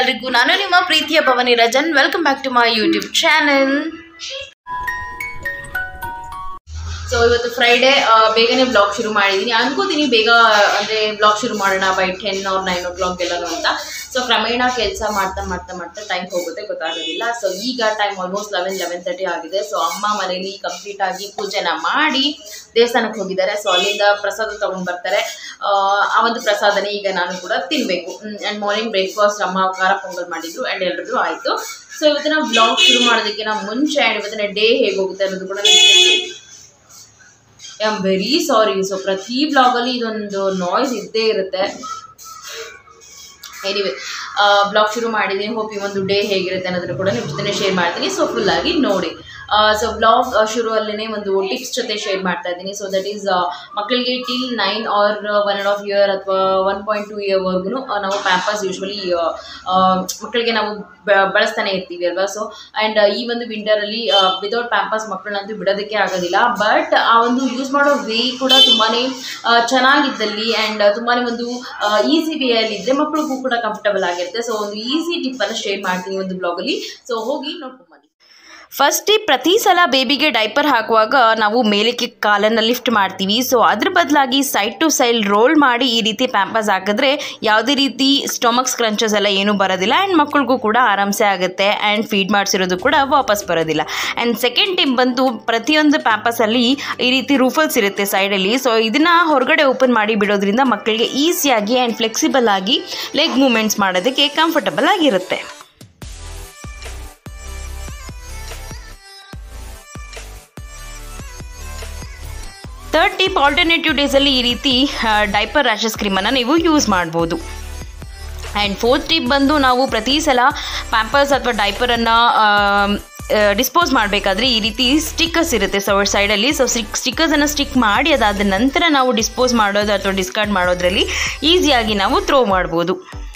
ಎಲ್ರಿಗೂ ನಾನು ನಿಮ್ಮ ಪ್ರೀತಿಯ Bhavani Rajan welcome back to my YouTube channel so ಇವತ್ತು ಫ್ರೈಡೇ ಬೇಗನೆ ಬ್ಲಾಗ್ ಶುರು ಮಾಡಿದ್ದೀನಿ ಅನ್ಕೋತೀನಿ ಬೇಗ ಅಂದರೆ ಬ್ಲಾಗ್ ಶುರು ಮಾಡೋಣ by ten or nine o'clock ಎಲ್ಲನೂ ಅಂತ ಸೊ ಕ್ರಮೇಣ ಕೆಲಸ ಮಾಡ್ತಾ ಮಾಡ್ತಾ ಮಾಡ್ತಾ ಟೈಮ್ ಹೋಗುತ್ತೆ ಗೊತ್ತಾಗೋದಿಲ್ಲ ಸೊ ಈಗ time almost eleven eleven thirty ಆಗಿದೆ ಸೊ ಅಮ್ಮ ಮನೇಲಿ ಕಂಪ್ಲೀಟ್ ಆಗಿ ಪೂಜೆನ ಮಾಡಿ ದೇವಸ್ಥಾನಕ್ಕೆ ಹೋಗಿದ್ದಾರೆ ಸೊ ಅಲ್ಲಿಂದ ಪ್ರಸಾದ ತೊಗೊಂಡು ಬರ್ತಾರೆ ಆ, ಆ ಒಂದು ಪ್ರಸಾದನೇ ಈಗ ನಾನು ಕೂಡ ತಿನ್ನಬೇಕು ಆ್ಯಂಡ್ ಮಾರ್ನಿಂಗ್ ಬ್ರೇಕ್ಫಾಸ್ಟ್ ಅಮ್ಮ ಖಾರ ಪೊಂಗಲ್ ಮಾಡಿದ್ರು ಆ್ಯಂಡ್ ಎಲ್ಲರದ್ದು ಆಯಿತು ಸೊ ಇವತ್ತಿನ ಬ್ಲಾಗ್ ಶುರು ಮಾಡೋದಕ್ಕಿಂತ ಮುಂಚೆ ಆ್ಯಂಡ್ ಇವತ್ತಿನ ಡೇ ಹೇಗೆ ಹೋಗುತ್ತೆ ಅನ್ನೋದು ಕೂಡ ನಿಮಗೆ I am very sorry so ಪ್ರತಿ ಬ್ಲಾಗಲ್ಲಿ ಇದೊಂದು ನಾಯ್ಸ್ ಇದ್ದೇ ಇರುತ್ತೆ ಎನಿವೆ ಬ್ಲಾಗ್ ಶುರು ಮಾಡಿದ್ದೀನಿ ಹೋಪ್ ಈ ಒಂದು ಡೇ ಹೇಗಿರುತ್ತೆ ಅನ್ನೋದನ್ನು ಕೂಡ ನಿಮ್ಮ ಜೊತೆ ಶೇರ್ ಮಾಡ್ತೀನಿ ಸೊ ಫುಲ್ಲಾಗಿ ನೋಡಿ ಸೊ ಬ್ಲಾಗ್ ಶುರುವಲ್ಲೇ ಒಂದು ಟಿಪ್ಸ್ ಜೊತೆ ಶೇರ್ ಮಾಡ್ತಾ ಇದ್ದೀನಿ ಸೊ ದಟ್ ಈಸ್ ಮಕ್ಕಳಿಗೆ till nine or one and half year ಅಥವಾ ಒನ್ ಪಾಯಿಂಟ್ ಟು ಇಯರ್ವರೆಗೂ ನಾವು ಪ್ಯಾಂಪರ್ಸ್ ಯೂಶ್ವಲಿ ಮಕ್ಕಳಿಗೆ ನಾವು ಬ- ಬಳಸ್ತಾನೆ ಇರ್ತೀವಿ ಅಲ್ವಾ ಸೊ ಆ್ಯಂಡ್ ಈ ಒಂದು ವಿಂಟರಲ್ಲಿ ವಿತೌಟ್ ಪ್ಯಾಂಪರ್ಸ್ ಮಕ್ಕಳನ್ನಂತೂ ಬಿಡೋದಕ್ಕೆ ಆಗೋದಿಲ್ಲ ಬಟ್ ಆ ಒಂದು ಯೂಸ್ ಮಾಡೋ ವೇ ಕೂಡ ತುಂಬಾ ಚೆನ್ನಾಗಿದ್ದಲ್ಲಿ ಆ್ಯಂಡ್ ತುಂಬಾ ಒಂದು ಈಸಿ ವೇಯಲ್ಲಿದ್ದರೆ ಮಕ್ಕಳಿಗೂ ಕೂಡ ಕಂಫರ್ಟಬಲ್ ಆಗಿರುತ್ತೆ ಸೊ ಒಂದು ಈಸಿ ಟಿಪ್ಪನ್ನು ಶೇರ್ ಮಾಡ್ತೀನಿ ಒಂದು ಬ್ಲಾಗಲ್ಲಿ ಸೊ ಹೋಗಿ ನೋಡ್ಕೊಂಬನ್ನಿ ಫಸ್ಟ್ ಪ್ರತಿ ಸಲ ಬೇಬಿಗೆ ಡೈಪರ್ ಹಾಕುವಾಗ ನಾವು ಮೇಲಕ್ಕೆ ಕಾಲನ್ನು ಲಿಫ್ಟ್ ಮಾಡ್ತೀವಿ ಸೊ ಅದ್ರ ಬದಲಾಗಿ ಸೈಡ್ ಟು ಸೈಡ್ ರೋಲ್ ಮಾಡಿ ಈ ರೀತಿ ಪ್ಯಾಂಪರ್ಸ್ ಹಾಕಿದ್ರೆ ಯಾವುದೇ ರೀತಿ ಸ್ಟೊಮಕ್ ಸ್ಕ್ರಂಚಸ್ ಎಲ್ಲ ಏನೂ ಬರೋದಿಲ್ಲ ಆ್ಯಂಡ್ ಮಕ್ಕಳಿಗೂ ಕೂಡ ಆರಾಮ್ಸೆ ಆಗುತ್ತೆ ಆ್ಯಂಡ್ ಫೀಡ್ ಮಾಡಿಸಿರೋದು ಕೂಡ ವಾಪಸ್ ಬರೋದಿಲ್ಲ ಆ್ಯಂಡ್ ಸೆಕೆಂಡ್ ಟಿಮ್ ಬಂದು ಪ್ರತಿಯೊಂದು ಪ್ಯಾಂಪರ್ಸಲ್ಲಿ ಈ ರೀತಿ ರೂಫಲ್ಸ್ ಇರುತ್ತೆ ಸೈಡಲ್ಲಿ ಸೊ ಇದನ್ನು ಹೊರಗಡೆ ಓಪನ್ ಮಾಡಿ ಬಿಡೋದ್ರಿಂದ ಮಕ್ಕಳಿಗೆ ಈಸಿಯಾಗಿ ಆ್ಯಂಡ್ ಫ್ಲೆಕ್ಸಿಬಲ್ ಆಗಿ ಲೆಗ್ ಮೂಮೆಂಟ್ಸ್ ಮಾಡೋದಕ್ಕೆ ಕಂಫರ್ಟಬಲ್ ಆಗಿರುತ್ತೆ ಥರ್ಡ್ ಟಿಪ್ ಆಲ್ಟರ್ನೇಟಿವ್ ಡೇಸಲ್ಲಿ ಈ ರೀತಿ ಡೈಪರ್ ರ್ಯಾಷಸ್ ಕ್ರೀಮನ್ನು ನೀವು ಯೂಸ್ ಮಾಡ್ಬೋದು ಆ್ಯಂಡ್ ಫೋರ್ತ್ ಟಿಪ್ ಬಂದು ನಾವು ಪ್ರತಿ ಸಲ ಪ್ಯಾಂಪರ್ಸ್ ಅಥವಾ ಡೈಪರನ್ನು ಡಿಸ್ಪೋಸ್ ಮಾಡಬೇಕಾದ್ರೆ ಈ ರೀತಿ ಸ್ಟಿಕ್ಕರ್ಸ್ ಇರುತ್ತೆ ಸೊ ಸೈಡಲ್ಲಿ ಸೊ ಸ್ಟಿಕ್ ಸ್ಟಿಕ್ಕರ್ಸನ್ನು ಸ್ಟಿಕ್ ಮಾಡಿ ಅದಾದ ನಂತರ ನಾವು ಡಿಸ್ಪೋಸ್ ಮಾಡೋದು ಅಥವಾ ಡಿಸ್ಕಾರ್ಡ್ ಮಾಡೋದ್ರಲ್ಲಿ ಈಸಿಯಾಗಿ ನಾವು ಥ್ರೋ ಮಾಡ್ಬೋದು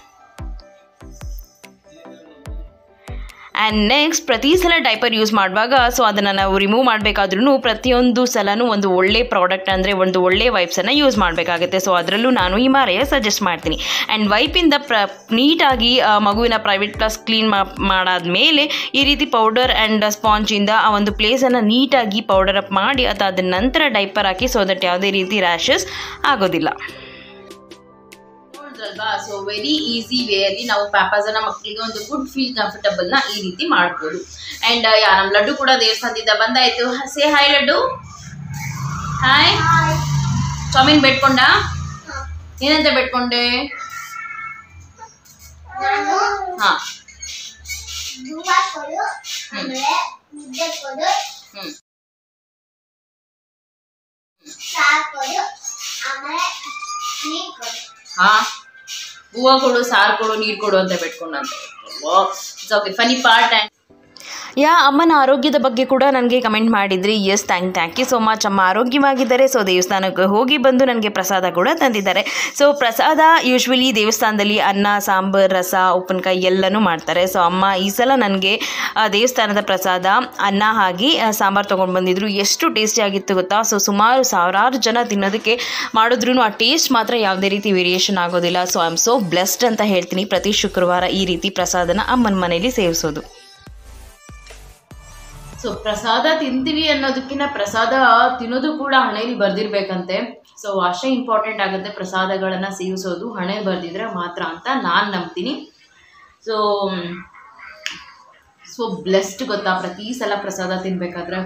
ಆ್ಯಂಡ್ ನೆಕ್ಸ್ಟ್ ಪ್ರತಿ ಸಲ ಡೈಪರ್ ಯೂಸ್ ಮಾಡುವಾಗ ಸೊ ಅದನ್ನು ನಾವು ರಿಮೂವ್ ಮಾಡಬೇಕಾದ್ರೂ ಪ್ರತಿಯೊಂದು ಸಲನೂ ಒಂದು ಒಳ್ಳೆ ಪ್ರಾಡಕ್ಟ್ ಅಂದರೆ ಒಂದು ಒಳ್ಳೆ ವೈಪ್ಸನ್ನು ಯೂಸ್ ಮಾಡಬೇಕಾಗುತ್ತೆ ಸೊ ಅದರಲ್ಲೂ ನಾನು ಹಿಮಾಲಯ ಸಜೆಸ್ಟ್ ಮಾಡ್ತೀನಿ ಆ್ಯಂಡ್ ವೈಪಿಂದ ಪ್ರ ನೀಟಾಗಿ ಆ, ಮಗುವಿನ ಪ್ರೈವೇಟ್ ಕ್ಲಾಸ್ ಕ್ಲೀನ್ ಮಾಡಾದ್ಮೇಲೆ ಈ ರೀತಿ ಪೌಡರ್ ಆ್ಯಂಡ್ ಸ್ಪಾಂಜಿಂದ ಆ ಒಂದು ಪ್ಲೇಸನ್ನು ನೀಟಾಗಿ ಪೌಡರ್ ಅಪ್ ಮಾಡಿ ಅದಾದ ನಂತರ ಡೈಪರ್ ಹಾಕಿ ಸೊ ದಟ್ ಯಾವುದೇ ರೀತಿ ರ್ಯಾಷಸ್ ಆಗೋದಿಲ್ಲ ನೋಡಿದ್ರಲ್ವಾ ಸೊ ವೆರಿ ಈಸಿ ವೇಯಲ್ಲಿ ನಾವು ಪ್ಯಾಪಾಸ್ ಅನ್ನ ಮಕ್ಕಳಿಗೆ ಒಂದು ಗುಡ್ ಫೀಲ್ ಕಂಫರ್ಟಬಲ್ ನ ಈ ರೀತಿ ಮಾಡ್ಬೋದು ಅಂಡ್ ಯಾ ನಮ್ಮ ಲಡ್ಡು ಕೂಡ ದೇವಸ್ಥಾನದಿಂದ ಬಂದಾಯ್ತು ಸೇ ಹಾಯ್ ಲಡ್ಡು ಹಾಯ್ ಚಾಮಿನ್ ಬೇಡ್ಕೊಂಡ ಏನಂತ ಬೇಡ್ಕೊಂಡೆ ನಾನು ಹಾ ಧೂಪ ಕೊಡು ಆಮೇಲೆ ಮುದ್ದೆ ಕೊಡು ಹ್ಮ್ ಸಾರು ಕೊಡು ಆಮೇಲೆ ನೀರು ಕೊಡು ಹಾ ಹೂವು ಕೊಡು ಸಾರು ಕೊಡು ನೀರು ಕೊಡು ಅಂತ ಬೇಡ್ಕೊಂಡಂತೆ it's okay funny part and yeah ಅಮ್ಮನ ಆರೋಗ್ಯದ ಬಗ್ಗೆ ಕೂಡ ನನಗೆ ಕಮೆಂಟ್ ಮಾಡಿದ್ರಿ yes thank thank you so much ಅಮ್ಮ ಆರೋಗ್ಯವಾಗಿದ್ದಾರೆ ಸೊ ದೇವಸ್ಥಾನಕ್ಕೆ ಹೋಗಿ ಬಂದು ನನಗೆ ಪ್ರಸಾದ ಕೂಡ ತಂದಿದ್ದಾರೆ ಸೊ ಪ್ರಸಾದ ಯೂಶ್ವಲಿ ದೇವಸ್ಥಾನದಲ್ಲಿ ಅನ್ನ ಸಾಂಬಾರು ರಸ ಉಪ್ಪಿನಕಾಯಿ ಎಲ್ಲನೂ ಮಾಡ್ತಾರೆ ಸೊ ಅಮ್ಮ ಈ ಸಲ ನನಗೆ ಆ, ದೇವಸ್ಥಾನದ ಪ್ರಸಾದ ಅನ್ನ ಹಾಗೆ ಆ, ಸಾಂಬಾರು ತೊಗೊಂಡು ಬಂದಿದ್ರು ಎಷ್ಟು ಟೇಸ್ಟಿ ಆಗಿತ್ತು ಗೊತ್ತಾ ಸೊ ಸುಮಾರು ಸಾವಿರಾರು ಜನ ತಿನ್ನೋದಕ್ಕೆ ಮಾಡಿದ್ರೂ ಆ ಟೇಸ್ಟ್ ಮಾತ್ರ ಯಾವುದೇ ರೀತಿ ವೇರಿಯೇಷನ್ ಆಗೋದಿಲ್ಲ so I am so blessed ಅಂತ ಹೇಳ್ತೀನಿ ಪ್ರತಿ ಶುಕ್ರವಾರ ಈ ರೀತಿ ಪ್ರಸಾದನ ಅಮ್ಮನ ಮನೇಲಿ ಸೇವಿಸೋದು ಸೊ ಪ್ರಸಾದ ತಿಂತೀವಿ ಅನ್ನೋದಕ್ಕಿಂತ ಪ್ರಸಾದ ತಿನ್ನೋದು ಕೂಡ ಹಣೆಯಲ್ಲಿ ಬರ್ದಿರ್ಬೇಕಂತೆ ಸೊ ಅಷ್ಟೇ ಇಂಪಾರ್ಟೆಂಟ್ ಆಗುತ್ತೆ ಪ್ರಸಾದಗಳನ್ನು ಸೇವಿಸೋದು ಹಣೆ ಬರ್ದಿದ್ರೆ ಮಾತ್ರ ಅಂತ ನಾನು ನಂಬ್ತೀನಿ ಸೊ ಸೊ ಬ್ಲೆಸ್ಡ್ ಗೊತ್ತಾ ಪ್ರತಿ ಸಲ ಪ್ರಸಾದ ತಿನ್ಬೇಕಾದ್ರೆ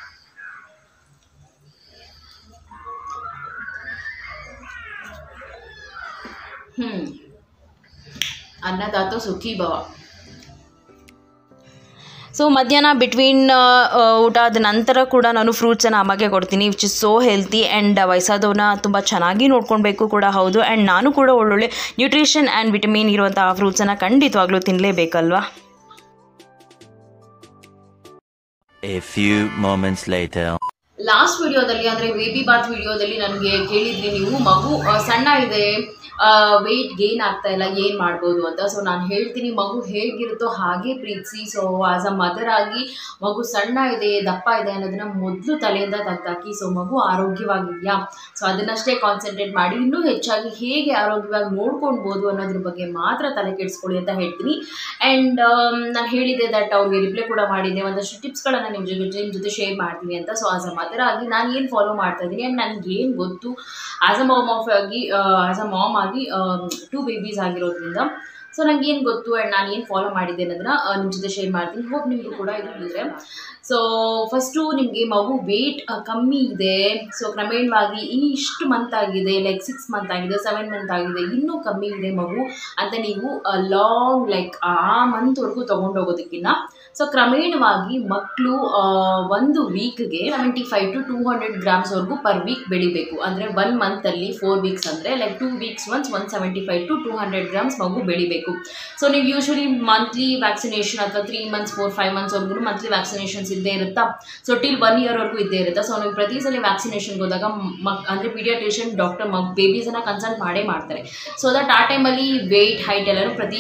ಹ್ಞೂ ಅನ್ನದಾತೋ ಸುಖಿ ಭವ ಸೊ ಮಧ್ಯಾಹ್ನ ಬಿಟ್ವೀನ್ ಊಟ ಆದ ನಂತರ ಕೂಡ ನಾನು ಫ್ರೂಟ್ಸನ್ನು ಅಮ್ಮಗೆ ಕೊಡ್ತೀನಿ which is so healthy and ವಯಸ್ಸಾದವನ್ನ ತುಂಬ ಚೆನ್ನಾಗಿ ನೋಡ್ಕೊಳ್ಬೇಕು ಕೂಡ ಹೌದು ಆ್ಯಂಡ್ ನಾನು ಕೂಡ ಒಳ್ಳೊಳ್ಳೆ ನ್ಯೂಟ್ರಿಷನ್ ಆ್ಯಂಡ್ ವಿಟಮಿನ್ ಇರುವಂತಹ ಫ್ರೂಟ್ಸನ್ನು ಖಂಡಿತವಾಗ್ಲೂ ತಿನ್ನಲೇಬೇಕಲ್ವಾ A few moments later. Last ವಿಡಿಯೋದಲ್ಲಿ ಅಂದರೆ ಬೇಬಿ ಬಾತ್ ವಿಡಿಯೋದಲ್ಲಿ ನನಗೆ ಕೇಳಿದ್ರಿ ನೀವು ಮಗು ಆ, ಸಣ್ಣ ಇದೆ ವೆಯ್ಟ್ ಗೇನ್ ಆಗ್ತಾ ಇಲ್ಲ ಏನು ಮಾಡ್ಬೋದು ಅಂತ ಸೊ ನಾನು ಹೇಳ್ತೀನಿ ಮಗು ಹೇಗಿರುತ್ತೋ ಹಾಗೆ ಪ್ರೀತಿಸಿ ಸೊ ಆಸ್ ಅ ಮದರ್ ಆಗಿ ಮಗು ಸಣ್ಣ ಇದೆ ದಪ್ಪ ಇದೆ ಅನ್ನೋದನ್ನ ಮೊದಲು ತಲೆಯಿಂದ ತೆಗ್ದಾಕಿ ಸೊ ಮಗು ಆರೋಗ್ಯವಾಗಿದೆಯಾ ಸೊ ಅದನ್ನಷ್ಟೇ ಕಾನ್ಸಂಟ್ರೇಟ್ ಮಾಡಿ ಇನ್ನೂ ಹೆಚ್ಚಾಗಿ ಹೇಗೆ ಆರೋಗ್ಯವಾಗಿ ನೋಡ್ಕೊಳ್ಬೋದು ಅನ್ನೋದ್ರ ಬಗ್ಗೆ ಮಾತ್ರ ತಲೆ ಕೆಡಿಸ್ಕೊಳ್ಳಿ ಅಂತ ಹೇಳ್ತೀನಿ ಆ್ಯಂಡ್ ನಾನು ಹೇಳಿದೆ ದಟ್ ಅವ್ರಿಗೆ ರಿಪ್ಲೈ ಕೂಡ ಮಾಡಿದ್ದೆ ಒಂದಷ್ಟು ಟಿಪ್ಸ್ಗಳನ್ನು ನಿಮ್ಮ ಜೊತೆ ನಿಮ್ಮ ಜೊತೆ ಶೇರ್ ಮಾಡ್ತೀನಿ ಅಂತ ಸೊ ಆಸ್ ಅ ಮದರ್ ಆಗಿ ನಾನು ಏನು ಫಾಲೋ ಮಾಡ್ತಾ ಇದ್ದೀನಿ ಆ್ಯಂಡ್ ನನಗೆ ಏನು ಗೊತ್ತು ಆಸ್ ಅ ಮಾಮ್ ಆಫ್ ಆಗಿ ಆಸ್ ಅ ಮಾಮ್ ಆಗಿ ಟೂ ಬೇಬೀಸ್ ಆಗಿರೋದ್ರಿಂದ ಸೊ ನನಗೆ ಏನು ಗೊತ್ತು ಆ್ಯಂಡ್ ನಾನು ಏನು ಫಾಲೋ ಮಾಡಿದ್ದೆ ಅನ್ನೋದನ್ನ ಆ, ನಿಮ್ಮ ಜೊತೆ ಶೇರ್ ಮಾಡ್ತೀನಿ ಹೋಪ್ ನಿಮಗೂ ಕೂಡ ಇದು ಇದ್ರೆ ಸೊ ಫಸ್ಟು ನಿಮಗೆ ಮಗು ವೇಟ್ ಕಮ್ಮಿ ಇದೆ ಸೊ ಕ್ರಮೇಣವಾಗಿ ಈ ಇಷ್ಟು ಮಂತ್ ಆಗಿದೆ ಲೈಕ್ ಸಿಕ್ಸ್ ಮಂತ್ ಆಗಿದೆ ಸೆವೆನ್ ಮಂತ್ ಆಗಿದೆ ಇನ್ನೂ ಕಮ್ಮಿ ಇದೆ ಮಗು ಅಂತ ನೀವು ಲಾಂಗ್ ಲೈಕ್ ಆ ಮಂತ್ವರೆಗೂ ತೊಗೊಂಡೋಗೋದಕ್ಕಿಂತ ಸೊ ಕ್ರಮೇಣವಾಗಿ ಮಕ್ಕಳು ಒಂದು ವೀಕ್ಗೆ seventy five to two hundred ಗ್ರಾಮ್ಸ್ವರೆಗೂ ಪರ್ ವೀಕ್ ಬೆಳಿಬೇಕು ಅಂದರೆ ಒನ್ ಮಂತಲ್ಲಿ ಫೋರ್ ವೀಕ್ಸ್ ಅಂದರೆ like two weeks once one seventy five to two hundred grams ಮಗು ಬೆಳಿಬೇಕು ಸೊ ನೀವು ಯೂಶ್ವಲಿ ಮಂತ್ಲಿ ವ್ಯಾಕ್ಸಿನೇಷನ್ ಅಥವಾ ತ್ರೀ ಮಂತ್ಸ್ ಫೋರ್ ಫೈವ್ ಮಂತ್ಸ್ವರೆಗೂ ಮಂತ್ಲಿ ವ್ಯಾಕ್ಸಿನೇಷನ್ಸ್ ಇದ್ದೇ ಇರುತ್ತಾ ಸೊ ಟಿಲ್ ಒನ್ ಇಯರ್ವರೆಗೂ ಇದ್ದೇ ಇರುತ್ತೆ ಸೊ ನೀವು ಪ್ರತಿ ಸಲ ವ್ಯಾಕ್ಸಿನೇಷನ್ಗೆ ಹೋದಾಗ ಮಕ್ ಅಂದರೆ ಪೀಡಿಯಾಟ್ರಿಷಿಯನ್ ಡಾಕ್ಟರ್ ಮಗ್ ಬೇಬೀಸನ್ನು ಕನ್ಸಲ್ಟ್ ಮಾಡೇ ಮಾಡ್ತಾರೆ ಸೊ ದಟ್ ಆ ಟೈಮಲ್ಲಿ ವೆಯ್ಟ್ ಹೈಟ್ ಎಲ್ಲನೂ ಪ್ರತಿ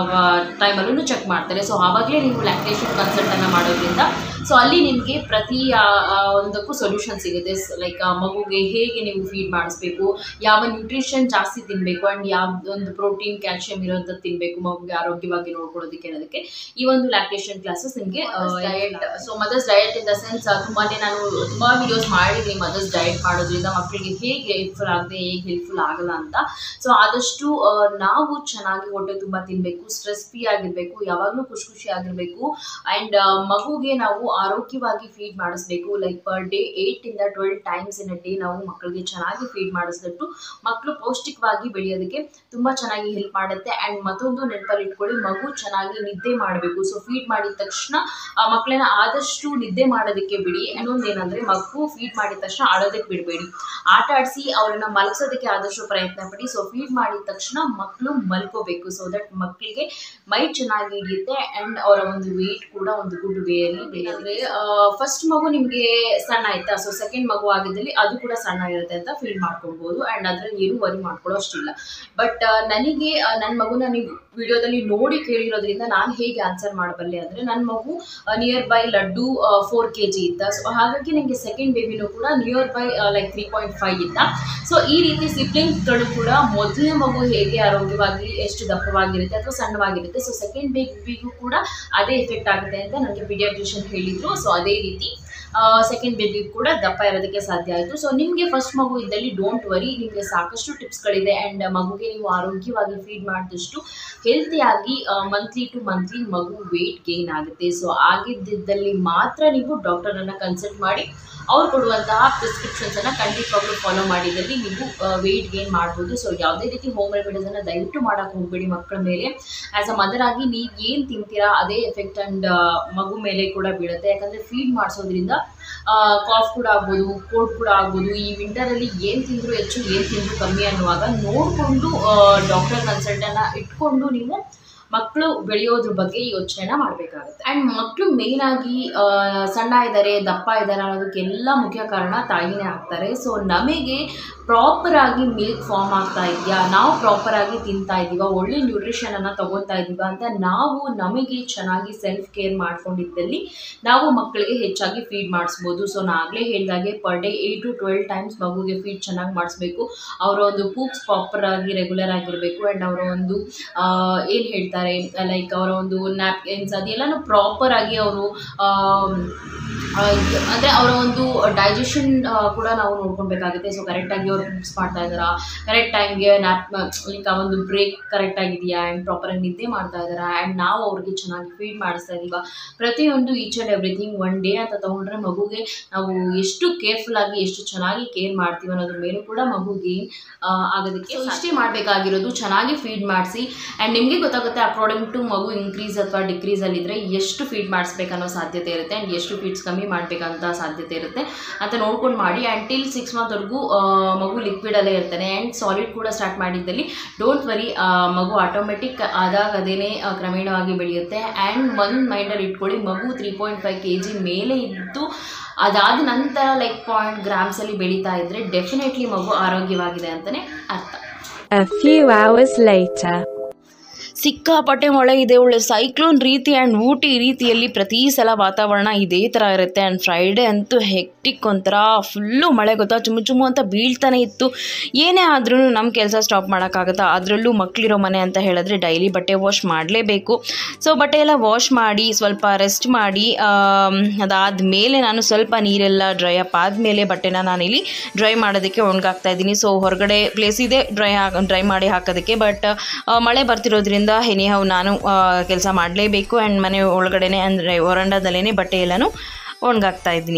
ಟೈಮಲ್ಲೂ ಚೆಕ್ ಮಾಡ್ತಾರೆ ಸೊ ಆವಾಗಲೇ ನೀವು ಲ್ಯಾಕ್ಟೇಷನ್ ಕನ್ಸಲ್ಟನ್ನು ಮಾಡೋದ್ರಿಂದ ಸೊ ಅಲ್ಲಿ ನಿಮಗೆ ಪ್ರತಿ ಆ, ಆ, ಒಂದಕ್ಕೂ ಸೊಲ್ಯೂಷನ್ ಸಿಗುತ್ತೆ ಲೈಕ್ ಮಗುಗೆ ಹೇಗೆ ನೀವು ಫೀಡ್ ಮಾಡಿಸ್ಬೇಕು ಯಾವ ನ್ಯೂಟ್ರಿಷನ್ ಜಾಸ್ತಿ ತಿನ್ನಬೇಕು ಆ್ಯಂಡ್ ಯಾವ ಒಂದು ಪ್ರೋಟೀನ್ ಕ್ಯಾಲ್ಶಿಯಂ ಇರೋಂಥದ್ದು ತಿನ್ನಬೇಕು ಮಗುಗೆ ಆರೋಗ್ಯವಾಗಿ ನೋಡ್ಕೊಳ್ಳೋದಕ್ಕೆ ಅನ್ನೋದಕ್ಕೆ ಈ ಒಂದು ಲ್ಯಾಕ್ಟೇಷನ್ ಕ್ಲಾಸಸ್ ನಿಮಗೆ diet so mothers diet in the sense ತುಂಬಾ ನಾನು ತುಂಬ ವಿಡಿಯೋಸ್ ಮಾಡಿದ್ದೀನಿ ಮದರ್ಸ್ ಡಯಟ್ ಮಾಡೋದ್ರಿಂದ ಮಕ್ಕಳಿಗೆ ಹೇಗೆ ಹೆಲ್ಪ್ಫುಲ್ ಆಗಿದೆ ಹೇಗೆ ಹೆಲ್ಪ್ಫುಲ್ ಆಗಲ್ಲ ಅಂತ ಸೊ ಆದಷ್ಟು ಆ, ನಾವು ಚೆನ್ನಾಗಿ ಹೊಟ್ಟೆ ತುಂಬ ತಿನ್ನಬೇಕು ಸ್ಟ್ರೆಸ್ ಫ್ರೀ ಆಗಿರಬೇಕು ಯಾವಾಗಲೂ ಖುಷಿ ಖುಷಿ ಆಗಿರಬೇಕು ಆ್ಯಂಡ್ ಮಗುಗೆ ನಾವು ಆರೋಗ್ಯವಾಗಿ ಫೀಡ್ ಮಾಡಿಸ್ಬೇಕು ಲೈಕ್ ಪರ್ ಡೇ ಏಯ್ಟಿಂದ twelve times in a day ನಾವು ಮಕ್ಕಳಿಗೆ ಚೆನ್ನಾಗಿ ಫೀಡ್ ಮಾಡಿಸ್ಬಿಟ್ಟು ಮಕ್ಕಳು ಪೌಷ್ಟಿಕವಾಗಿ ಬೆಳೆಯೋದಕ್ಕೆ ತುಂಬ ಚೆನ್ನಾಗಿ ಹೆಲ್ಪ್ ಮಾಡುತ್ತೆ ಆ್ಯಂಡ್ ಮತ್ತೊಂದು ನೆನಪಲ್ಲಿ ಇಟ್ಕೊಳ್ಳಿ ಮಗು ಚೆನ್ನಾಗಿ ನಿದ್ದೆ ಮಾಡಬೇಕು ಸೊ ಫೀಡ್ ಮಾಡಿದ ತಕ್ಷಣ ಆ ಮಕ್ಕಳನ್ನ ಆದಷ್ಟು ನಿದ್ದೆ ಮಾಡೋದಕ್ಕೆ ಬಿಡಿ ಇನ್ನೊಂದು ಏನಂದರೆ ಮಗು ಫೀಡ್ ಮಾಡಿದ ತಕ್ಷಣ ಆಡೋದಕ್ಕೆ ಬಿಡಬೇಡಿ ಆಟ ಆಡಿಸಿ ಅವ್ರನ್ನ ಮಲಗಿಸೋದಕ್ಕೆ ಆದಷ್ಟು ಪ್ರಯತ್ನ ಪಡಿ ಸೊ ಫೀಡ್ ಮಾಡಿದ ತಕ್ಷಣ ಮಕ್ಕಳು ಮಲ್ಕೋಬೇಕು ಸೊ ದಟ್ ಮಕ್ಕಳಿಗೆ ಮೈ ಚೆನ್ನಾಗಿ ಹಿಡಿಯುತ್ತೆ ಆ್ಯಂಡ್ ಅವರ ಒಂದು ವೆಯ್ಟ್ ಕೂಡ ಒಂದು ಗುಡ್ ವೇಯಲ್ಲಿ ಬೆಳೆಯುತ್ತೆ ಫಸ್ಟ್ ಮಗು ನಿಮಗೆ ಸಣ್ಣ ಆಯ್ತಾ ಸೊ ಸೆಕೆಂಡ್ ಮಗು ಆಗಿದ್ದಲ್ಲಿ ಅದು ಕೂಡ ಸಣ್ಣ ಇರುತ್ತೆ ಅಂತ ಫೀಲ್ ಮಾಡ್ಕೊಳ್ಬೋದು ಆ್ಯಂಡ್ ಅದ್ರಲ್ಲಿ ಏನು ವರಿ ಮಾಡ್ಕೊಳ್ಳೋ ಅಷ್ಟಿಲ್ಲ ಬಟ್ ನನಗೆ ನನ್ನ ಮಗುನ ನೀವು ವಿಡಿಯೋದಲ್ಲಿ ನೋಡಿ ಕೇಳಿರೋದ್ರಿಂದ ನಾನು ಹೇಗೆ ಆನ್ಸರ್ ಮಾಡಬಲ್ಲೆ ಅಂದರೆ ನನ್ನ ಮಗು nearby Laddu four K G ಇದ್ದ ಸೊ ಹಾಗಾಗಿ ನನಗೆ ಸೆಕೆಂಡ್ ಬೇಬಿನೂ ಕೂಡ nearby like three point five ಇದ್ದ ಸೊ ಈ ರೀತಿ ಸಿಬ್ಲಿಂಗ್ಸ್ಗಳು ಕೂಡ ಮೊದಲನೇ ಮಗು ಹೇಗೆ ಆರೋಗ್ಯವಾಗಿ ಎಷ್ಟು ದಪ್ಪವಾಗಿರುತ್ತೆ ಅಥವಾ ಸಣ್ಣವಾಗಿರುತ್ತೆ ಸೊ ಸೆಕೆಂಡ್ ಬೇಬಿಗೂ ಕೂಡ ಅದೇ ಎಫೆಕ್ಟ್ ಆಗುತ್ತೆ ಅಂತ ನನಗೆ ಪೀಡಿಯಾಟ್ರಿಷಿಯನ್ ಹೇಳಿದರು ಸೊ ಅದೇ ರೀತಿ ಸೆಕೆಂಡ್ ಬೇಬಿ ಕೂಡ ದಪ್ಪ ಇರೋದಕ್ಕೆ ಸಾಧ್ಯ ಆಯಿತು ಸೊ ನಿಮಗೆ ಫಸ್ಟ್ ಮಗು ಇದ್ದಲ್ಲಿ ಡೋಂಟ್ ವರಿ ನಿಮಗೆ ಸಾಕಷ್ಟು ಟಿಪ್ಸ್ಗಳಿದೆ ಆ್ಯಂಡ್ ಮಗುಗೆ ನೀವು ಆರೋಗ್ಯವಾಗಿ ಫೀಡ್ ಮಾಡಿದಷ್ಟು ಹೆಲ್ತಿಯಾಗಿ ಮಂತ್ಲಿ ಟು ಮಂತ್ಲಿ ಮಗು ವೆಯ್ಟ್ ಗೇನ್ ಆಗುತ್ತೆ ಸೊ ಆಗಿದ್ದಲ್ಲಿ ಮಾತ್ರ ನೀವು ಡಾಕ್ಟರನ್ನು ಕನ್ಸಲ್ಟ್ ಮಾಡಿ ಅವ್ರು ಕೊಡುವಂತಹ ಪ್ರಿಸ್ಕ್ರಿಪ್ಷನ್ಸನ್ನು ಖಂಡಿತವಾಗ್ಲೂ ಫಾಲೋ ಮಾಡಿದಲ್ಲಿ ನೀವು ವೆಯ್ಟ್ ಗೇನ್ ಮಾಡ್ಬೋದು ಸೊ ಯಾವುದೇ ರೀತಿ ಹೋಮ್ ರೆಮಿಡೀಸನ್ನು ದಯವಿಟ್ಟು ಮಾಡೋಕ್ಕೆ ಹೋಗಬೇಡಿ ಮಕ್ಕಳ ಮೇಲೆ ಆ್ಯಸ್ ಅ ಮದರ್ ಆಗಿ ನೀವು ಏನು ತಿಂತೀರಾ ಅದೇ ಎಫೆಕ್ಟ್ ಆ್ಯಂಡ್ ಮಗು ಮೇಲೆ ಕೂಡ ಬೀಳುತ್ತೆ ಯಾಕಂದರೆ ಫೀಡ್ ಮಾಡಿಸೋದ್ರಿಂದ ಕಾಫ್ ಕೂಡ ಆಗ್ಬೋದು ಕೋಲ್ಡ್ ಕೂಡ ಆಗ್ಬೋದು ಈ ವಿಂಟರಲ್ಲಿ ಏನು ತಿಂದರೂ ಹೆಚ್ಚು ಏನು ತಿಂದರೂ ಕಮ್ಮಿ ಅನ್ನುವಾಗ ನೋಡಿಕೊಂಡು ಡಾಕ್ಟರ್ ಕನ್ಸಲ್ಟನ್ನು ಇಟ್ಕೊಂಡು ನೀವು ಮಕ್ಕಳು ಬೆಳೆಯೋದ್ರ ಬಗ್ಗೆ ಯೋಚನೆನ ಮಾಡಬೇಕಾಗುತ್ತೆ ಆ್ಯಂಡ್ ಮಕ್ಕಳು ಮೇಯ್ನಾಗಿ ಸಣ್ಣ ಇದ್ದಾರೆ ದಪ್ಪ ಇದ್ದಾರೆ ಅನ್ನೋದಕ್ಕೆಲ್ಲ ಮುಖ್ಯ ಕಾರಣ ತಾಯಿನೇ ಆಗ್ತಾರೆ ಸೊ ನಮಗೆ ಪ್ರಾಪರಾಗಿ ಮಿಲ್ಕ್ ಫಾರ್ಮ್ ಆಗ್ತಾ ಇದೆಯಾ ನಾವು ಪ್ರಾಪರಾಗಿ ತಿಂತಾ ಇದ್ದೀವ ಒಳ್ಳೆ ನ್ಯೂಟ್ರಿಷನನ್ನು ತಗೋತಾ ಇದ್ದೀವ ಅಂತ ನಾವು ನಮಗೆ ಚೆನ್ನಾಗಿ ಸೆಲ್ಫ್ ಕೇರ್ ಮಾಡ್ಕೊಂಡಿದ್ದಲ್ಲಿ ನಾವು ಮಕ್ಕಳಿಗೆ ಹೆಚ್ಚಾಗಿ ಫೀಡ್ ಮಾಡಿಸ್ಬೋದು ಸೊ ನಾನು ಆಗಲೇ ಹೇಳಿದಾಗೆ per day eight to twelve times ಮಗುಗೆ ಫೀಡ್ ಚೆನ್ನಾಗಿ ಮಾಡಿಸ್ಬೇಕು ಅವರ ಒಂದು ಪೂಪ್ಸ್ ಪ್ರಾಪರಾಗಿ ರೆಗ್ಯುಲರ್ ಆಗಿರಬೇಕು ಆ್ಯಂಡ್ ಅವರ ಒಂದು ಏನು ಹೇಳ್ತಾರೆ ಲೈಕ್ ಅವರ ಒಂದು ನ್ಯಾಪ್ಕಿನ್ಸ್ ಅದೆಲ್ಲನೂ ಪ್ರಾಪರಾಗಿ ಅವರು ಅಂದರೆ ಅವರ ಒಂದು ಡೈಜೆಷನ್ ಕೂಡ ನಾವು ನೋಡ್ಕೊಬೇಕಾಗುತ್ತೆ ಸೊ ಕರೆಕ್ಟಾಗಿ ಅವ್ರು ಪೂಪ್ಸ್ ಮಾಡ್ತಾ ಇದ್ದಾರಾ ಕರೆಕ್ಟ್ ಟೈಮ್ಗೆ ನ್ಯಾಪ್ ಲೈಕ್ ಆ ಒಂದು ಬ್ರೇಕ್ ಕರೆಕ್ಟ್ ಆಗಿದೆಯಾ ಆ್ಯಂಡ್ ಪ್ರಾಪರಾಗಿ ನಿದ್ದೆ ಮಾಡ್ತಾ ಇದ್ದಾರಾ ಆ್ಯಂಡ್ ನಾವು ಅವ್ರಿಗೆ ಚೆನ್ನಾಗಿ ಫೀಡ್ ಮಾಡಿಸ್ತಾ ಇದ್ದೀವ ಪ್ರತಿಯೊಂದು each and everything one day ಅಂತ ತೊಗೊಂಡ್ರೆ ಮಗುಗೆ ನಾವು ಎಷ್ಟು ಕೇರ್ಫುಲ್ ಆಗಿ ಎಷ್ಟು ಚೆನ್ನಾಗಿ ಕೇರ್ ಮಾಡ್ತೀವಿ ಅನ್ನೋದ್ರ ಮೇಲೂ ಕೂಡ ಮಗುಗೆ ಆ, ಆಗೋದಕ್ಕೆ So ಇಷ್ಟೇ ಮಾಡಬೇಕಾಗಿರೋದು ಚೆನ್ನಾಗಿ ಫೀಡ್ ಮಾಡಿಸಿ ಆ್ಯಂಡ್ ನಿಮಗೆ ಗೊತ್ತಾಗುತ್ತೆ ಅಕಾರ್ಡಿಂಗ್ ಟು ಮಗು ಇನ್ಕ್ರೀಸ್ ಅಥವಾ ಡಿಕ್ರೀಸ್ ಅಲ್ಲಿದ್ರೆ ಎಷ್ಟು ಫೀಡ್ ಮಾಡಿಸ್ಬೇಕನ್ನೋ ಸಾಧ್ಯತೆ ಇರುತ್ತೆ ಆ್ಯಂಡ್ ಎಷ್ಟು ಫೀಡ್ಸ್ ಕಮ್ಮಿ ಮಾಡಬೇಕಂತ ಸಾಧ್ಯತೆ ಇರುತ್ತೆ ಅಂತ ನೋಡ್ಕೊಂಡು ಮಾಡಿ ಆ್ಯಂಡ್ ಟಿಲ್ ಸಿಕ್ಸ್ ಮಂತ್ವರೆಗೂ ಮಗು ಲಿಕ್ವಿಡಲ್ಲೇ ಇರ್ತಾನೆ ಆ್ಯಂಡ್ ಸಾಲಿಡ್ ಕೂಡ ಸ್ಟಾರ್ಟ್ ಮಾಡಿದ್ದಲ್ಲಿ ಡೋಂಟ್ ವರಿ ಮಗು ಆಟೋಮೆಟಿಕ್ ಆದಾಗ ಅದೇನೇ ಆ, ಕ್ರಮೇಣವಾಗಿ ಬೆಳೆಯುತ್ತೆ ಆ್ಯಂಡ್ ಒಂದು ಮೈಂಡಲ್ಲಿ ಇಟ್ಕೊಳ್ಳಿ ಮಗು three point five K G ಮೇಲೆ ಇದ್ದು ಅದಾದ ನಂತರ ಲೈಕ್ ಪಾಯಿಂಟ್ ಗ್ರಾಮ್ಸಲ್ಲಿ ಬೆಳೀತಾ ಇದ್ದರೆ ಡೆಫಿನೆಟ್ಲಿ ಮಗು ಆರೋಗ್ಯವಾಗಿದೆ ಅಂತಲೇ ಅರ್ಥ A few hours later. ಸಿಕ್ಕಾಪಟ್ಟೆ ಮಳೆ ಇದೆ ಒಳ್ಳೆ ಸೈಕ್ಲೋನ್ ರೀತಿ ಆ್ಯಂಡ್ ಊಟಿ ರೀತಿಯಲ್ಲಿ ಪ್ರತಿ ಸಲ ವಾತಾವರಣ ಇದೇ ಥರ ಇರುತ್ತೆ ಆ್ಯಂಡ್ ಫ್ರೈಡೇ ಅಂತೂ ಹೆಕ್ಟಿಕ್ ಒಂಥರ ಫುಲ್ಲು ಮಳೆ ಗೊತ್ತಾ ಚುಮು ಚುಮು ಅಂತ ಬೀಳ್ತಾನೆ ಇತ್ತು ಏನೇ ಆದ್ರೂ ನಮ್ಮ ಕೆಲಸ ಸ್ಟಾಪ್ ಮಾಡೋಕ್ಕಾಗುತ್ತಾ ಅದರಲ್ಲೂ ಮಕ್ಕಳಿರೋ ಮನೆ ಅಂತ ಹೇಳಿದ್ರೆ ಡೈಲಿ ಬಟ್ಟೆ ವಾಶ್ ಮಾಡಲೇಬೇಕು ಸೊ ಬಟ್ಟೆ ಎಲ್ಲ ವಾಶ್ ಮಾಡಿ ಸ್ವಲ್ಪ ರೆಸ್ಟ್ ಮಾಡಿ ಅದಾದಮೇಲೆ ನಾನು ಸ್ವಲ್ಪ ನೀರೆಲ್ಲ ಡ್ರೈ ಅಪ್ ಆದಮೇಲೆ ಬಟ್ಟೆನ ನಾನಿಲ್ಲಿ ಡ್ರೈ ಮಾಡೋದಕ್ಕೆ ಒಣಗಾಕ್ತಾ ಇದ್ದೀನಿ ಸೊ ಹೊರಗಡೆ ಪ್ಲೇಸ್ ಇದೆ ಡ್ರೈ ಹಾಕಿ ಡ್ರೈ ಮಾಡಿ ಹಾಕೋದಕ್ಕೆ ಬಟ್ ಮಳೆ ಬರ್ತಿರೋದ್ರಿಂದ ಎನಿಹವ್ ನಾನು ಕೆಲಸ ಮಾಡಲೇಬೇಕು ಆ್ಯಂಡ್ ಮನೆ ಒಳಗಡೆನೆ ಅಂದರೆ ವರಂಡದಲ್ಲೇ ಬಟ್ಟೆ ಎಲ್ಲನೂ ಒಣಗಾಕ್ತಾ ಇದ್ದೀನಿ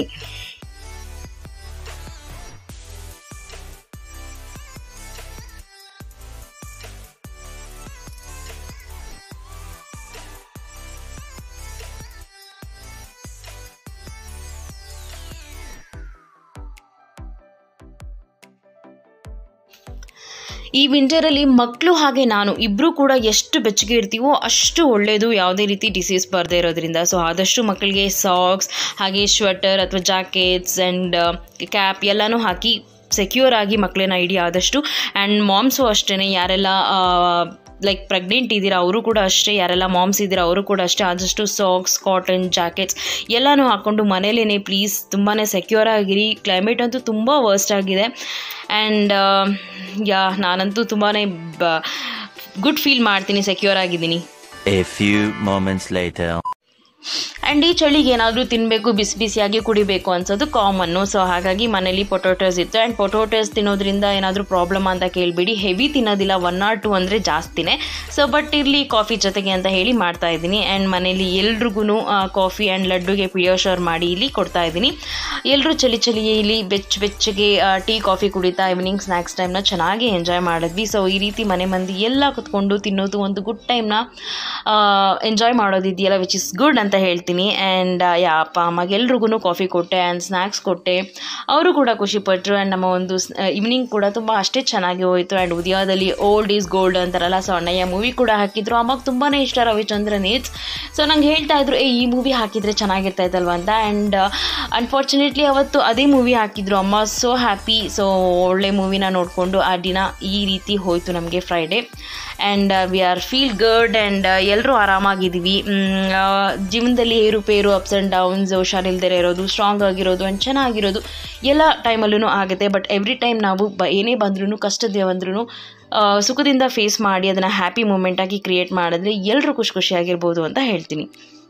ಈ ವಿಂಟರಲ್ಲಿ ಮಕ್ಕಳು ಹಾಗೆ ನಾನು ಇಬ್ಬರು ಕೂಡ ಎಷ್ಟು ಬೆಚ್ಚಗೆ ಇರ್ತೀವೋ ಅಷ್ಟು ಒಳ್ಳೆಯದು ಯಾವುದೇ ರೀತಿ ಡಿಸೀಸ್ ಬರದೇ ಇರೋದ್ರಿಂದ ಸೊ ಆದಷ್ಟು ಮಕ್ಕಳಿಗೆ ಸಾಕ್ಸ್ ಹಾಗೆ ಸ್ವೆಟರ್ ಅಥವಾ ಜಾಕೆಟ್ಸ್ ಆ್ಯಂಡ್ ಕ್ಯಾಪ್ ಎಲ್ಲನೂ ಹಾಕಿ ಸೆಕ್ಯೂರ್ ಆಗಿ ಮಕ್ಕಳನ್ನ ಇಡಿ ಆದಷ್ಟು ಆ್ಯಂಡ್ ಮಾಮ್ಸು ಅಷ್ಟೇ ಯಾರೆಲ್ಲ ಲೈಕ್ ಪ್ರೆಗ್ನೆಂಟ್ ಇದ್ದೀರಾ ಅವರು ಕೂಡ ಅಷ್ಟೇ ಯಾರೆಲ್ಲ ಮಾಮ್ಸ್ ಇದ್ದೀರಾ ಅವರು ಕೂಡ ಅಷ್ಟೇ ಆದಷ್ಟು ಸಾಕ್ಸ್ ಕಾಟನ್ ಜಾಕೆಟ್ಸ್ ಎಲ್ಲನೂ ಹಾಕ್ಕೊಂಡು ಮನೇಲೇ ಪ್ಲೀಸ್ ತುಂಬಾ ಸೆಕ್ಯೂರ್ ಆಗಿರಿ ಕ್ಲೈಮೇಟ್ ಅಂತೂ ತುಂಬ ವರ್ಸ್ಟ್ ಆಗಿದೆ ಆ್ಯಂಡ್ ಯಾ ನಾನಂತೂ ತುಂಬಾ ಬ ಗುಡ್ ಫೀಲ್ ಮಾಡ್ತೀನಿ ಸೆಕ್ಯೂರ್ ಆಗಿದ್ದೀನಿ A few moments later. And ಈ ಚಳಿಗೆ ಏನಾದರೂ ತಿನ್ನಬೇಕು ಬಿಸಿ ಬಿಸಿಯಾಗಿ ಕುಡಿಬೇಕು ಅನ್ಸೋದು ಕಾಮನ್ನು ಸೊ ಹಾಗಾಗಿ ಮನೇಲಿ ಪೊಟೊಟೋಸ್ ಇತ್ತು ಆ್ಯಂಡ್ ಪೊಟೊಟೋಸ್ ತಿನ್ನೋದ್ರಿಂದ ಏನಾದರೂ ಪ್ರಾಬ್ಲಮ್ ಅಂತ ಕೇಳಬೇಡಿ ಹೆವಿ ತಿನ್ನೋದಿಲ್ಲ ಒನ್ ಆರ್ ಟು ಅಂದರೆ ಜಾಸ್ತಿನೇ ಸೊ ಬಟ್ ಇರಲಿ ಕಾಫಿ ಜೊತೆಗೆ ಅಂತ ಹೇಳಿ ಮಾಡ್ತಾ ಇದ್ದೀನಿ ಆ್ಯಂಡ್ ಮನೇಲಿ ಎಲ್ರಿಗೂ ಕಾಫಿ ಆ್ಯಂಡ್ ಲಡ್ಡುಗೆ ಪಿಡಿಯೋಶೋರ್ ಮಾಡಿ ಇಲ್ಲಿ ಕೊಡ್ತಾ ಇದ್ದೀನಿ ಎಲ್ಲರೂ ಚಳಿ ಚಳಿಗೆ ಇಲ್ಲಿ ಬೆಚ್ಚ ಬೆಚ್ಚಗೆ ಟೀ ಕಾಫಿ ಕುಡಿತಾ ಈವ್ನಿಂಗ್ ಸ್ನ್ಯಾಕ್ಸ್ ಟೈಮ್ನ ಚೆನ್ನಾಗಿ ಎಂಜಾಯ್ ಮಾಡಿದ್ವಿ ಸೊ ಈ ರೀತಿ ಮನೆ ಮಂದಿ ಎಲ್ಲ ಕುತ್ಕೊಂಡು ತಿನ್ನೋದು ಒಂದು ಗುಡ್ ಟೈಮ್ನ ಎಂಜಾಯ್ ಮಾಡೋದಿದೆಯಲ್ಲ ವಿಚ್ ಇಸ್ ಗುಡ್ ಅಂತ ಹೇಳ್ತೀನಿ ಆ್ಯಂಡ್ ಯಾ ಅಪ್ಪ ಅಮ್ಮಗೆ ಎಲ್ರಿಗೂ ಕಾಫಿ ಕೊಟ್ಟೆ ಆ್ಯಂಡ್ ಸ್ನ್ಯಾಕ್ಸ್ ಕೊಟ್ಟೆ ಅವರು ಕೂಡ ಖುಷಿಪಟ್ಟರು ಆ್ಯಂಡ್ ನಮ್ಮ ಒಂದು ಈವ್ನಿಂಗ್ ಕೂಡ ತುಂಬ ಅಷ್ಟೇ ಚೆನ್ನಾಗಿ ಹೋಯಿತು ಆ್ಯಂಡ್ ಉದಯದಲ್ಲಿ ಓಲ್ಡ್ ಈಸ್ ಗೋಲ್ಡ್ ಅಂತಾರಲ್ಲ ಸೊ ಅಣ್ಣಯ್ಯ ಮೂವಿ ಕೂಡ ಹಾಕಿದ್ರು ಅಮ್ಮಗೆ ತುಂಬಾ ಇಷ್ಟ ರವಿಚಂದ್ರನ್ ಇಟ್ಸ್ ಸೊ ನಂಗೆ ಹೇಳ್ತಾ ಇದ್ರು ಏ ಈ ಮೂವಿ ಹಾಕಿದರೆ ಚೆನ್ನಾಗಿರ್ತಾ ಇತ್ತಲ್ವ ಅಂತ ಆ್ಯಂಡ್ ಅನ್ಫಾರ್ಚುನೇಟ್ಲಿ ಅವತ್ತು ಅದೇ ಮೂವಿ ಹಾಕಿದ್ರು ಅಮ್ಮ ಸೋ ಹ್ಯಾಪಿ ಸೊ ಒಳ್ಳೆ ಮೂವಿನ ನೋಡಿಕೊಂಡು ಆ ದಿನ ಈ ರೀತಿ ಹೋಯಿತು ನಮಗೆ Friday and we are feel good and ಎಲ್ಲರೂ ಆರಾಮಾಗಿದ್ದೀವಿ ಮ್, ಆ, ಜೀವನದಲ್ಲಿ ಏರುಪೇರು ಅಪ್ಸ್ ಆ್ಯಂಡ್ ಡೌನ್ಸ್ ಹುಷಾರಿಲ್ದೇ ಇರೋದು ಸ್ಟ್ರಾಂಗ್ ಆಗಿರೋದು ಆ್ಯಂಡ್ ಚೆನ್ನಾಗಿರೋದು ಎಲ್ಲ ಟೈಮಲ್ಲೂ ಆಗುತ್ತೆ ಬಟ್ ಎವ್ರಿ ಟೈಮ್ ನಾವು ಬ ಏನೇ ಬಂದ್ರೂ ಕಷ್ಟದೇ ಬಂದ್ರೂ ಸುಖದಿಂದ ಫೇಸ್ ಮಾಡಿ ಅದನ್ನು ಹ್ಯಾಪಿ ಮೂಮೆಂಟಾಗಿ ಕ್ರಿಯೇಟ್ ಮಾಡಿದ್ರೆ ಎಲ್ಲರೂ ಖುಷಿ ಖುಷಿಯಾಗಿರ್ಬೋದು ಅಂತ ಹೇಳ್ತೀನಿ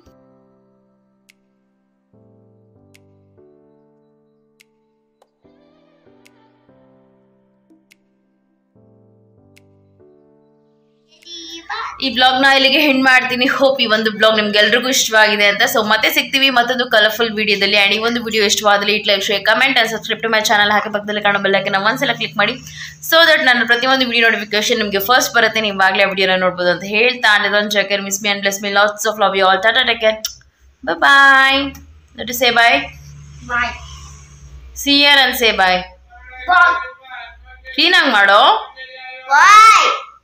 ಈ ಬ್ಲಾಗ್ನ ಇಲ್ಲಿಗೆ ಹೆಣ್ಣು ಮಾಡ್ತೀನಿ ಹೋಪ್ ಈ ಒಂದು ಬ್ಲಾಗ್ ನಿಮ್ಗೆ ಎಲ್ರಿಗೂ ಇಷ್ಟವಾಗಿದೆ ಅಂತ ಸೊ ಮತ್ತೆ ಸಿಗ್ತೀವಿ ಮತ್ತೊಂದು ಕಲರ್ಫುಲ್ ವಿಡಿಯೋದಲ್ಲಿ ಆ್ಯಂಡ್ ಈ ಒಂದು ವಿಡಿಯೋ ಇಷ್ಟವಾದಲ್ಲಿ it like share comment and subscribe to my channel ಹಾಕಿ ಪಕ್ಕದಲ್ಲಿ ಕಾಣೋ ಬೆಲ್ಲಕ್ಕೆ ಒಂದ್ಸಲ ಕ್ಲಿಕ್ ಮಾಡಿ ಸೊ ದಟ್ ನನ್ನ ಪ್ರತಿಯೊಂದು ವಿಡಿಯೋ ನೋಟಿಫಿಕೇಶನ್ ನಿಮಗೆ ಫಸ್ಟ್ ಬರುತ್ತೆ ನೀವು ಇವಾಗಲೇ ಆ ವಿಡಿಯೋನ ನೋಡ್ಬೋದು ಅಂತ ಹೇಳ್ತಾ ಒಂದು ಚೆಕರ್ miss me and bless me lots of love you all tata take care bye that say bye bye ಸಿಯರ್ ಅಂಡ್ ಸೇ ಬಾಯ್ ಬಾಯ್ ಕ್ಲೀನಾಗಿ ಮಾಡೋ ಬಾಯ್